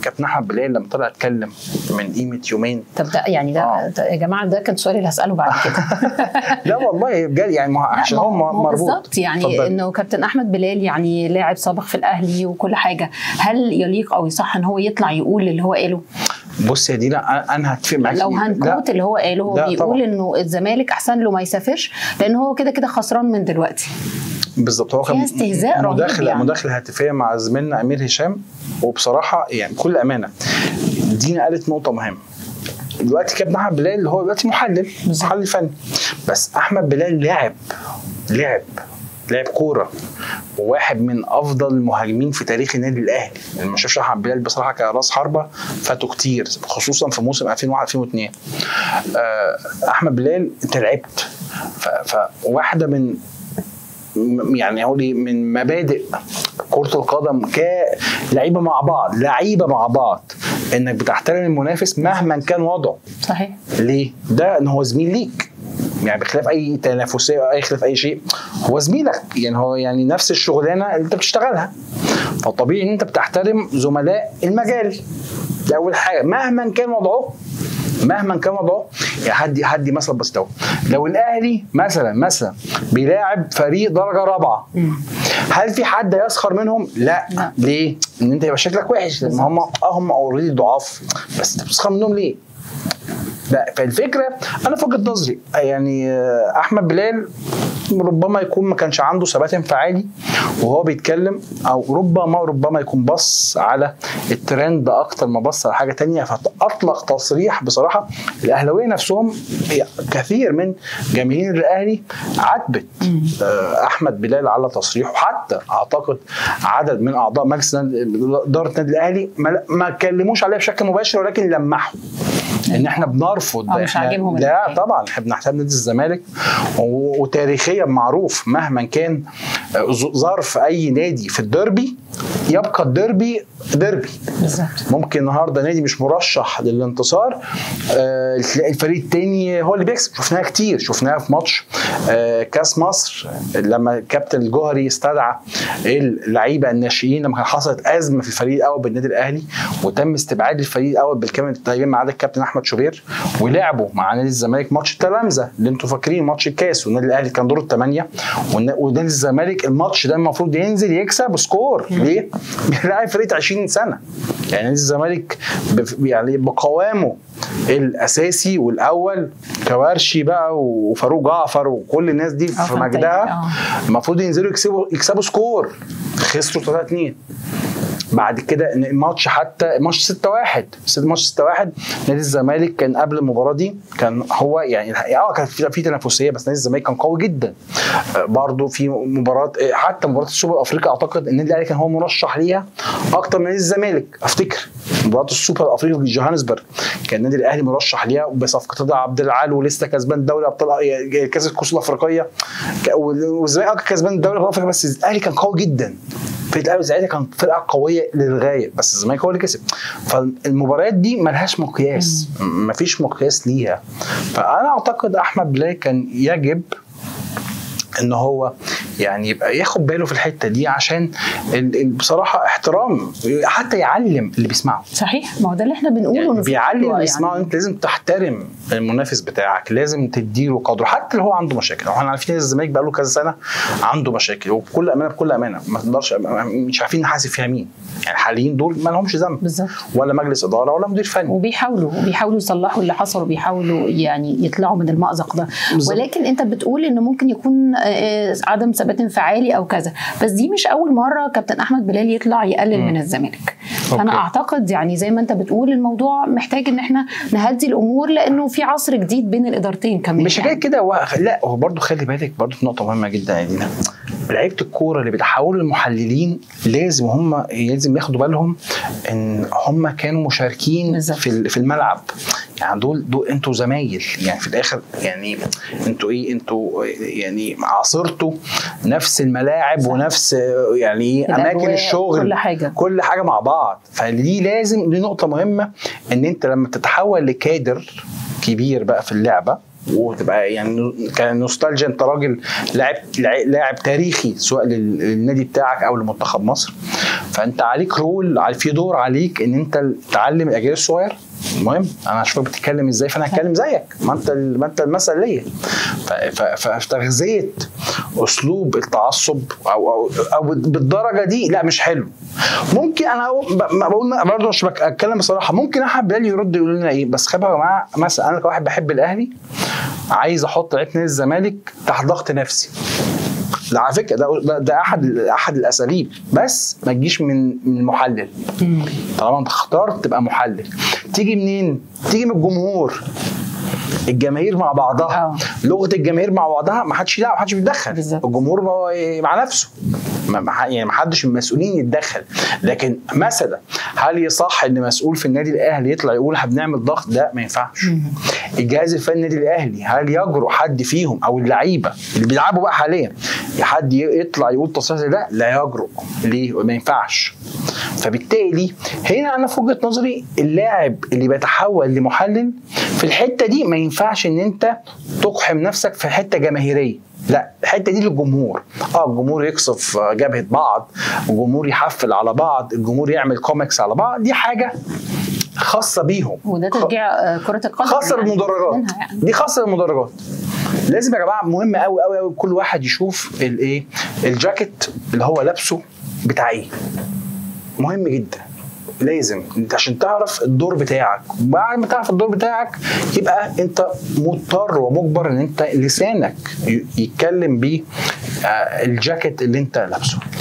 كابتن احمد بلال لما طلع اتكلم من قيمه يومين طب ده يعني ده, آه. ده يا جماعه ده كان سؤالي اللي هساله بعد كده لا والله بجد يعني ما- عشان لا، هو ما- ما مربوط بالظبط يعني اتفضل. انه كابتن احمد بلال يعني لاعب سابق في الاهلي وكل حاجه هل يليق او يصح ان هو يطلع يقول اللي هو قاله بص يا دينا أنا- انا هتفق معاك لو لا، هنكوت اللي هو قاله هو لا بيقول طبعاً. انه الزمالك احسن له ما يسافرش لان هو كده كده خسران من دلوقتي بالظبط هو فيها كان استهزاء رهيب مداخله يعني. مداخله هاتفيه مع زميلنا امير هشام وبصراحه يعني بكل امانه دينا قالت نقطه مهمه دلوقتي كابتن احمد بلال هو دلوقتي محلل محلل فني بس احمد بلال لعب لعب لعب كوره وواحد من افضل المهاجمين في تاريخ النادي الاهلي اللي ما شافش احمد بلال بصراحه كراس حربه فاتوا كتير خصوصا في موسم 2001 2002 آه، احمد بلال انت لعبت ف- فواحده من م- يعني اقول إيه، من مبادئ كرة القدم كلعيبه مع بعض لعيبه مع بعض انك بتحترم المنافس مهما كان وضعه صحيح ليه؟ ده ان هو زميل ليك يعني بخلاف اي تنافسيه او اي خلاف اي شيء هو زميلك يعني هو يعني نفس الشغلانه اللي انت بتشتغلها فطبيعي ان انت بتحترم زملاء المجال دي اول حاجه مهما كان وضعه مهما كان وضعه يعني هدي هدي مثلا بسيط أهو. لو الاهلي مثلا مثلا بيلاعب فريق درجه رابعه هل في حد يسخر منهم؟ لا, لا. ليه؟ ان انت يبقى شكلك وحش لان هم اه هم اوريدي ضعاف بس انت بتسخر منهم ليه؟ لا فالفكره انا في وجهه نظري يعني آه، احمد بلال ربما يكون ما كانش عنده ثبات انفعالي وهو بيتكلم او ربما ربما يكون بص على الترند اكتر ما بص على حاجه تانية فاطلق تصريح بصراحه الاهلاويه نفسهم كثير من جماهير الاهلي عاتبت آه، احمد بلال على تصريحه حتى اعتقد عدد من اعضاء مجلس نادي- اداره النادي الاهلي ما ما اتكلموش عليه بشكل مباشر ولكن لمحوا ان احنا بنرفض أو مش إحنا- عاجبهم لا الحكاية. طبعا احنا بنحترم نادي الزمالك و- وتاريخيا معروف مهما كان آه، ظ- ظرف اي نادي في الديربي يبقى الديربي ديربي بالظبط ممكن النهارده نادي مش مرشح للانتصار آه، تلاقي الفريق التاني هو اللي بيكسب شفناها كتير شفناها في ماتش آه، كاس مصر لما الكابتن الجوهري استدعى اللعيبه الناشئين لما كان حصلت ازمه في الفريق الاول بالنادي الاهلي وتم استبعاد الفريق الاول بالكامل تقريبا ما عدا الكابتن احمد شوبير ولعبوا مع نادي الزمالك ماتش التلامذه اللي انتوا فاكرين ماتش الكاس والنادي الاهلي كان دور الثمانيه والنا- ونادي الزمالك الماتش ده المفروض ينزل يكسب سكور ليه؟ بيلاعب فريق 20 سنه يعني نادي الزمالك بف- يعني بقوامه الاساسي والاول كوارشي بقى وفاروق جعفر وكل الناس دي آه، في فهمت مجدها آه. المفروض ينزلوا يكسبوا يكسبوا سكور خسروا 3 2 بعد كده الماتش حتى ماتش 6 1 ماتش 6 1 نادي الزمالك كان قبل المباراه دي كان هو يعني اه كان في في تنافسيه بس نادي الزمالك كان قوي جدا آه، برضه في مباراه آه، حتى مباراه السوبر الافريقي اعتقد ان النادي الاهلي كان هو مرشح ليها اكتر من نادي الزمالك افتكر مباراه السوبر الافريقي في جوهانسبرج كان النادي الاهلي مرشح ليها بصفقه رضا عبد العال ولسه كسبان دوري ابطال آه، كاس الكؤوس الافريقيه ك- والزمالك اه كان كسبان الدوري الافريقي بس الاهلي كان قوي جدا فرقه الاهلي ساعتها كانت فرقه قويه للغايه بس الزمالك هو اللي كسب فالمباريات دي ملهاش مقياس م- مفيش مقياس ليها فانا اعتقد احمد بلاي كان يجب ان هو يعني يبقى ياخد باله في الحته دي عشان ال- ال- بصراحه احترام حتى يعلم اللي بيسمعه صحيح ما هو ده اللي احنا بنقوله يعني إنه في بيعلم خطوة اللي يسمعه انت لازم تحترم المنافس بتاعك لازم تديله قدره حتى لو هو عنده مشاكل احنا عارفين إن الزمالك بقى له كذا سنه عنده مشاكل وبكل امانه بكل امانه ما تقدرش مش عارفين نحاسب فيها مين يعني الحاليين دول ما لهمش ذنب بالظبط ولا مجلس اداره ولا مدير فني وبيحاولوا وبيحاولوا يصلحوا اللي حصل وبيحاولوا يعني يطلعوا من المأزق ده بالظبط. ولكن انت بتقول انه ممكن يكون آه، عدم ثبات انفعالي او كذا بس دي مش اول مره كابتن احمد بلال يطلع يقلل من الزمالك فانا أوكي. اعتقد يعني زي ما انت بتقول الموضوع محتاج ان احنا نهدي الامور لانه في عصر جديد بين الادارتين كمان مش حكايه كده هو لا هو برضه خلي بالك برضه في نقطه مهمه جدا يا دينا لعيبه الكوره اللي بيتحولوا المحللين لازم هم لازم ياخدوا بالهم ان هم كانوا مشاركين بالظبط. في ال- في الملعب يعني دول دول انتوا زمايل يعني في الاخر يعني انتوا ايه انتوا يعني عاصرتوا نفس الملاعب صح. ونفس يعني ايه اماكن الأجواء، الشغل كل حاجة. كل حاجه مع بعض فدي لازم دي نقطه مهمه ان انت لما تتحول لكادر كبير بقى في اللعبه وتبقى يعني كان نوستالجيا انت راجل لاعب لاعب تاريخي سواء لل- للنادي بتاعك او لمنتخب مصر فانت عليك رول في دور عليك ان انت تعلم الاجيال الصغيره المهم انا اشوفك بتتكلم ازاي فانا هتكلم زيك ما انت ما انت المثل ليا فتغذيه اسلوب التعصب او او او بالدرجه دي لا مش حلو ممكن انا بقول برضه مش بتكلم بصراحه ممكن احمد بلال يرد يقول لنا ايه بس خبر يا جماعه مثلا انا كواحد بحب الاهلي عايز احط لعيبه نادي الزمالك تحت ضغط نفسي ده على فكره ده ده احد احد الاساليب بس ما تجيش من من المحلل طالما انت اخترت تبقى محلل تيجي منين؟ تيجي من الجمهور الجماهير مع بعضها أوه. لغه الجماهير مع بعضها ما حدش لا ما حدش بيتدخل بالزبط. الجمهور مع نفسه ما يعني ما حدش من المسؤولين يتدخل لكن مثلا هل يصح ان مسؤول في النادي الاهلي يطلع يقول احنا بنعمل ضغط ده ما ينفعش الجهاز الفني النادي الاهلي هل يجرؤ حد فيهم او اللعيبه اللي بيلعبوا بقى حاليا حد يطلع يقول تصريح ده لا يجرؤ ليه ما ينفعش فبالتالي هنا انا في وجهه نظري اللاعب اللي بيتحول لمحلل في الحته دي ما ينفعش ان انت تقحم نفسك في حته جماهيريه لا الحته دي للجمهور اه الجمهور يقصف جبهه بعض الجمهور يحفل على بعض الجمهور يعمل كوميكس على بعض دي حاجه خاصه بيهم وده تشجيع كره القدم خاصه يعني بالمدرجات يعني. دي خاصه بالمدرجات لازم يا جماعه مهم قوي قوي قوي كل واحد يشوف الايه الجاكيت اللي هو لابسه بتاع ايه مهم جدا لازم انت عشان تعرف الدور بتاعك بعد ما تعرف الدور بتاعك يبقى انت مضطر ومجبر ان انت لسانك يتكلم بيه الجاكيت اللي انت لابسه